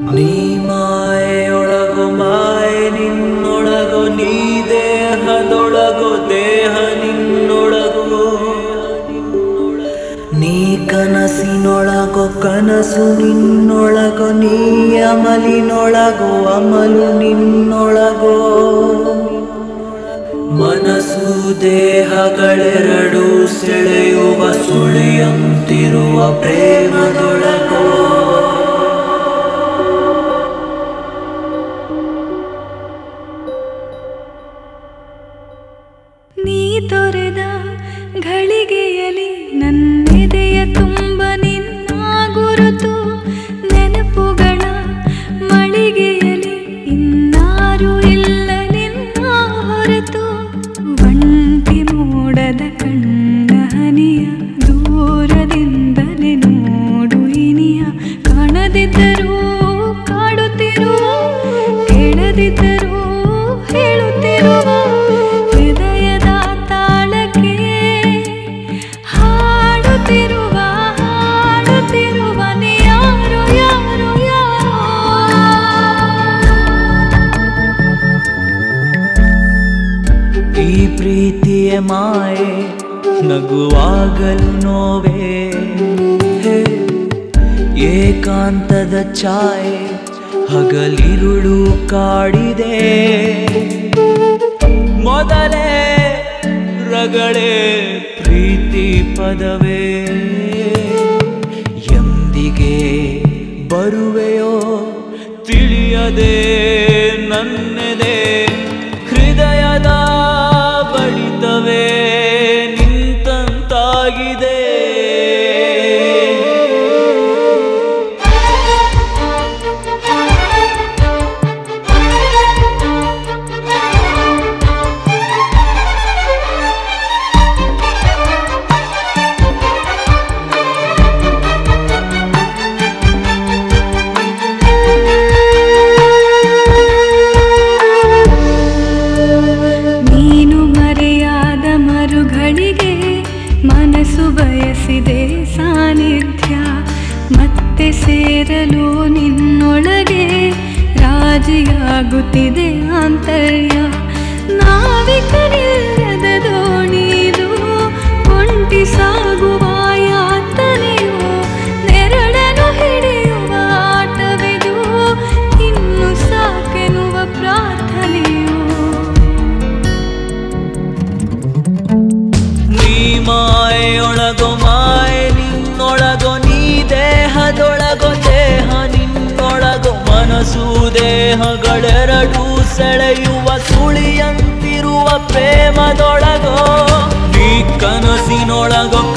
ನೀ ಮಾಯೆಯೊಳಗು ಮಾಯೆ ನಿನ್ನೊಳಗು ನೀ ದೇಹದೊಳಗು ದೇಹ ನಿನ್ನೊಳಗು ನೀ ಕನಸಿನೊಳಗು ಕನಸು ನಿನ್ನೊಳಗು ನೀ ಅಮಲಿನೊಳಗು ಅಮಲು ನಿನ್ನೊಳಗು ಮನಸ್ಸು ದೇಹಗಳೆರಡು ಸೆಳೆಯುವ ಸುಳಿಯಂತಿರುವ ಪ್ರೇಮದೊಳಗೋ ನೀ ತೊರೆದ ಘಳಿಗೆಯಲಿ ನನ್ನೆದೆಯ ತುಂಬ ನಿನ್ನ ಗುರುತು ನೆನಪುಗಳ ಮಳಿಗೆಯಲಿ ಇನ್ನಾರು ಇಲ್ಲ ನಿನ್ನ ಹೊರತು ಒಂಟಿ ಮೋಡದ ಕಣ್ಣ ಹನಿಯ ದೂರದಿಂದಲೇ ನೋಡು ಇನಿಯ ಕಾಣದಿದ್ದರೂ ಕಾಡುತ್ತಿರುವ ಕೇಳದಿದ್ದರೂ ಹೇಳುತ್ತಿರುವ ಹೃದಯದ ತಾಳಕ್ಕೆ ಹಾಡುತ್ತಿರುವ ಹಾಡುತ್ತಿರುವ ನೀ ಯಾರು ಯಾರು ಯಾರೋ ಈ ಪ್ರೀತಿಯ ಮಾಯೆ ನಗುವಾಗಲು ನೋವೇ ಹೇ, ಏಕಾಂತದ ಛಾಯೆ ಹಗಲಿರುಳು ಕಾಡಿದೆ ಮೊದಲೇ ರಗಳೇ ಪ್ರೀತಿ ಪದವೇ ಎಂದಿಗೆ ಬರುವೆಯೋ ತಿಳಿಯದೆ ನನ್ನೆದೆ ಹೃದಯದ ಬಡಿತವೇ ನಿಂತಂತಾಗಿದೆ ನೀನು ಮರೆಯಾದ ಮರುಗಳಿಗೆ ಮನಸ್ಸು ಬಯಸಿದೆ ಸಾನ್ನಿಧ್ಯ ಮತ್ತೆ ಸೇರಲು ನಿನ್ನೊಳಗೆ ರಾಜಿಯಾಗುತ್ತಿದೆ ಆಂತರ್ಯ ನಾವಿಕನಿಲ್ಲದ ದೋಣಿದು ಒಂಟಿ ಸಾಗುವ ಯಾತನೆಯು ನೆರಳನ್ನು ಹಿಡಿಯುವ ಆಟವಿದು ಇನ್ನು ಸಾಕೆನ್ನುವ ಪ್ರಾರ್ಥನೆಯು ನೀ ಮಾಯೆಯೊಳಗೋ ಮಾಯೆ ನಿನ್ನೊಳಗೋ ನೀ ದೇಹದೊಳಗೋ ದೇಹ ನಿನ್ನೊಳಗೋ ಮನಸ್ಸು ದೇಹಗಳೆರಡೂ ಸೆಳೆಯುವ ಸುಳಿಯಂತಿರುವ ಪ್ರೇಮದೊಳಗೋ ನೀ ಕನಸಿನೊಳಗೋ